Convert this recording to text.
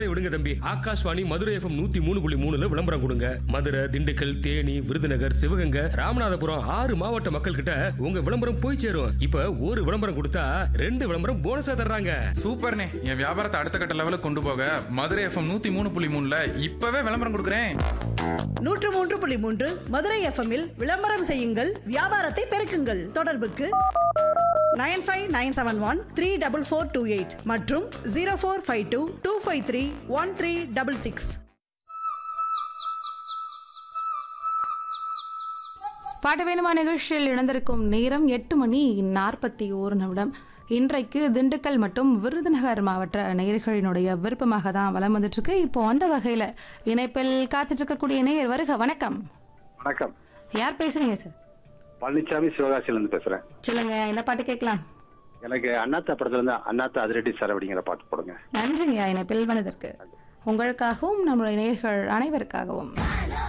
விடுங்க தம்பி ஆகாஷ்வாணி மதுரை எஃப்எம் நூத்தி மூணு புள்ளி மூணுல விளம்பரம் கொடுங்க மதுரை திண்டுக்கல் தேனி விருதுநகர் சிவகங்கை ராமநாதபுரம் ஆறு மாவட்ட மக்கள் கிட்ட உங்க விளம்பரம் போய் சேரும் இப்ப ஒரு விளம்பரம் கொடுத்தா ரெண்டு விளம்பரம் போனஸா தர்றாங்க சூப்பர்ண்ணே என் வியாபாரத்தை அடுத்த கட்ட லெவலுக்கு கொண்டு போக மதுரை எஃப்எம் நூத்தி மூணு புள்ளி மூணுல இப்பவே விளம்பரம் கொடுக்குறேன் நூற்று மூன்று புள்ளி மூன்று மதுரை எஃப்எம்மில் விளம்பரம் செய்யுங்கள் வியாபாரத்தை பெருக்குங்கள் தொடர்புக்கு nine five nine seven one three double four two eight மற்றும் zero four five two two five three one three double six பாட்டு வேணுமா நிகழ்ச்சியில் இணைந்திருக்கும் நேரம் எட்டு மணி நாற்பத்தி ஓரு நிமிடம் இன்றைக்கு திண்டுக்கல் மற்றும் விருதுநகர் மாவட்ட நேயர்களினுடைய விருப்பமாக தான் வலம் வந்துட்டு இருக்கு இப்போ அந்த வகையில் இணைப்பில் காத்துட்டு இருக்கக்கூடிய நேயர் வருக வணக்கம் வணக்கம் யார் பேசுறீங்க சார் பழனிசாமி சிவகாசியில இருந்து பேசுறேன் சொல்லுங்க என்ன பாட்டு கேட்கலாம் எனக்கு அண்ணாத்தா படத்துல இருந்து அண்ணாத்தா அதிரடி சார் அப்படிங்கிற பாட்டு போடுங்க நன்றிங்க இணைப்பில் வந்ததற்கு உங்களுக்காகவும் நம்முடைய நேயர்கள் அனைவருக்காகவும்